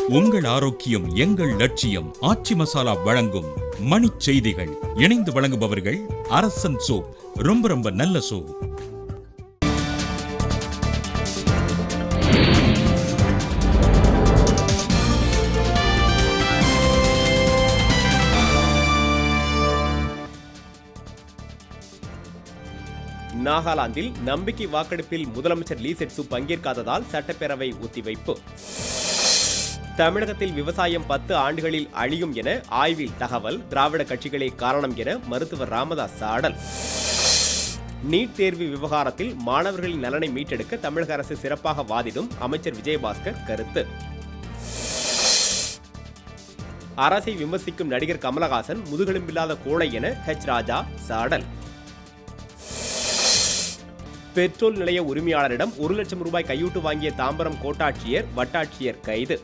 உங்கள் ஆரோக்கியம் எங்கள் லட்சியம் ஆச்சி மசாலா வழங்கும் மணிச் செய்திகள் இணைந்து வழங்குபவர்கள் அரசன் சோப் ரொம்ப ரொம்ப நல்ல சோப் நாகாலாந்தில் நம்பிக்கை வாக்கெடுப்பில் முதலமைச்சர் லீ செட்சு பங்கேற்காததால் சட்டப்பேரவை ஒத்திவைப்பு தமிழகத்தில் விவசாயம் பத்து ஆண்டுகளில் அழியும் என ஆய்வில் தகவல் திராவிட கட்சிகளே காரணம் என மருத்துவர் ராமதாஸ் சாடல் நீட் தேர்வு விவகாரத்தில் மாணவர்களின் நலனை மீட்டெடுக்க தமிழக அரசு சிறப்பாக வாதிடும் அமைச்சர் விஜயபாஸ்கர் கருத்து அரசை விமர்சிக்கும் நடிகர் கமலஹாசன் முதுகெலும்பில்லாத கோழை என ஹெச் ராஜா சாடல் பெட்ரோல் நிலைய உரிமையாளரிடம் ஒரு லட்சம் ரூபாய் கையூட்டு வாங்கிய தாம்பரம் கோட்டாட்சியர் வட்டாட்சியர் கைது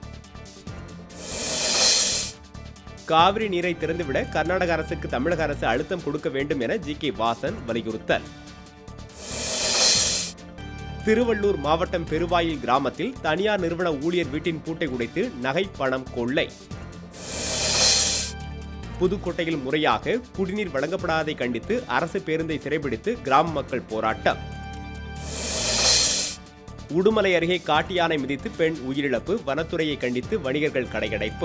காவிரி நீரை திறந்துவிட கர்நாடக அரசுக்கு தமிழக அரசு அழுத்தம் கொடுக்க வேண்டும் என ஜி கே வாசன் வலியுறுத்தல் திருவள்ளூர் மாவட்டம் பெருவாயில் கிராமத்தில் தனியார் நிறுவன ஊழியர் வீட்டின் பூட்டை உடைத்து நகை பணம் கொள்ளை புதுக்கோட்டையில் முறையாக குடிநீர் வழங்கப்படாததை கண்டித்து அரசு பேருந்தை சிறைபிடித்து கிராம மக்கள் போராட்டம் உடுமலை அருகே காட்டு யானை மிதித்து பெண் உயிரிழப்பு வனத்துறையை கண்டித்து வணிகர்கள் கடையடைப்பு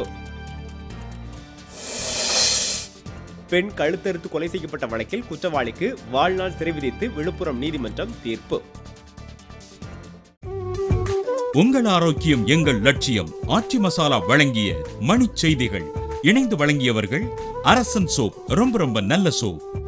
பெண் கழுத்தறுத்து கொலை செய்யப்பட்ட வழக்கில் குற்றவாளிக்கு வாழ்நாள் சிறை விதித்து விழுப்புரம் நீதிமன்றம் தீர்ப்பு உங்கள் ஆரோக்கியம் எங்கள் லட்சியம் ஆச்சி மசாலா வழங்கிய மணிச் செய்திகள் இணைந்து வழங்கியவர்கள் அரசன் சோப் ரொம்ப ரொம்ப நல்ல சோப்